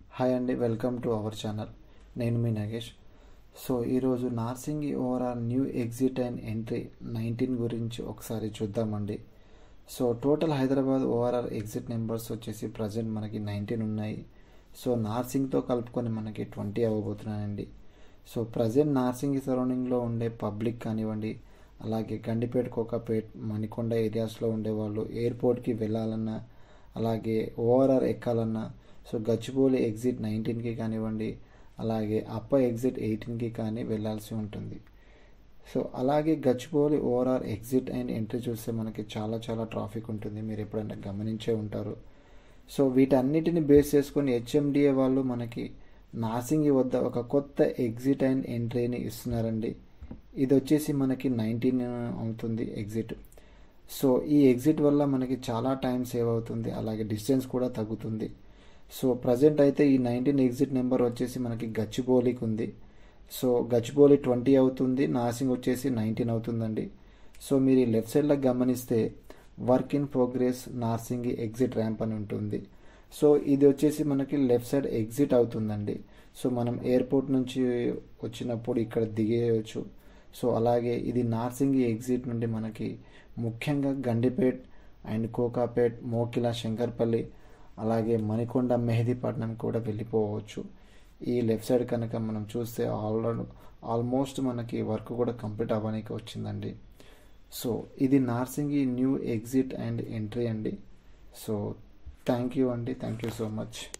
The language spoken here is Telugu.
హాయ్ అండి వెల్కమ్ టు అవర్ ఛానల్ నేను మీ నగేష్ సో ఈరోజు Narsingi overall new exit and entry nineteen గురించి ఒకసారి చూద్దామండి so total Hyderabad overall exit numbers వచ్చేసి ప్రజెంట్ మనకి నైన్టీన్ ఉన్నాయి సో నార్సింగ్తో కలుపుకొని మనకి ట్వంటీ అవ్వబోతున్నాయండి సో ప్రజెంట్ నార్సింగ్ సరౌండింగ్లో ఉండే పబ్లిక్ కానివ్వండి అలాగే గండిపేట కోకాపేట్ మణికొండ ఏరియాస్లో ఉండేవాళ్ళు ఎయిర్పోర్ట్కి వెళ్ళాలన్నా అలాగే ఓవరాల్ ఎక్కాలన్నా సో గచ్చిబౌలి ఎగ్జిట్ నైన్టీన్కి కానివ్వండి అలాగే అప్ప ఎగ్జిట్ ఎయిటీన్కి కానీ వెళ్ళాల్సి ఉంటుంది సో అలాగే Gachibowli overall exit and entry చూస్తే మనకి చాలా చాలా ట్రాఫిక్ ఉంటుంది మీరు ఎప్పుడైనా గమనించే ఉంటారు సో వీటన్నిటిని బేస్ చేసుకొని హెచ్ఎండిఏ వాళ్ళు మనకి నాసింగి వద్ద ఒక కొత్త ఎగ్జిట్ అండ్ ఎంట్రీని ఇస్తున్నారండి ఇది వచ్చేసి మనకి నైన్టీన్ అవుతుంది ఎగ్జిట్ సో ఈ ఎగ్జిట్ వల్ల మనకి చాలా టైం సేవ్ అవుతుంది అలాగే డిస్టెన్స్ కూడా తగ్గుతుంది సో ప్రజెంట్ అయితే ఈ నైన్టీన్ ఎగ్జిట్ నెంబర్ వచ్చేసి మనకి గచ్చిబౌలికి ఉంది సో గచ్చిబౌలి ట్వంటీ అవుతుంది నాసింగ్ వచ్చేసి నైన్టీన్ అవుతుందండి సో మీరు ఈ లెఫ్ట్ సైడ్లో గమనిస్తే work in progress Narsingi exit ramp అని ఉంటుంది సో ఇది వచ్చేసి మనకి లెఫ్ట్ సైడ్ ఎగ్జిట్ అవుతుందండి సో మనం ఎయిర్పోర్ట్ నుంచి వచ్చినప్పుడు ఇక్కడ దిగేయచ్చు సో అలాగే ఇది నార్సింగి ఎగ్జిట్ నుండి మనకి ముఖ్యంగా గండిపేట్ అండ్ కోకాపేట్ మోకిలా శంకర్పల్లి అలాగే మణికొండ మెహదీపట్నం కూడా వెళ్ళిపోవచ్చు ఈ లెఫ్ట్ సైడ్ కనుక మనం చూస్తే ఆల్రెడీ ఆల్మోస్ట్ మనకి వర్క్ కూడా కంప్లీట్ అవ్వడానికి వచ్చిందండి సో ఇది Narsingi new exit and entry అండి సో థ్యాంక్ యూ అండి థ్యాంక్ యూ సో మచ్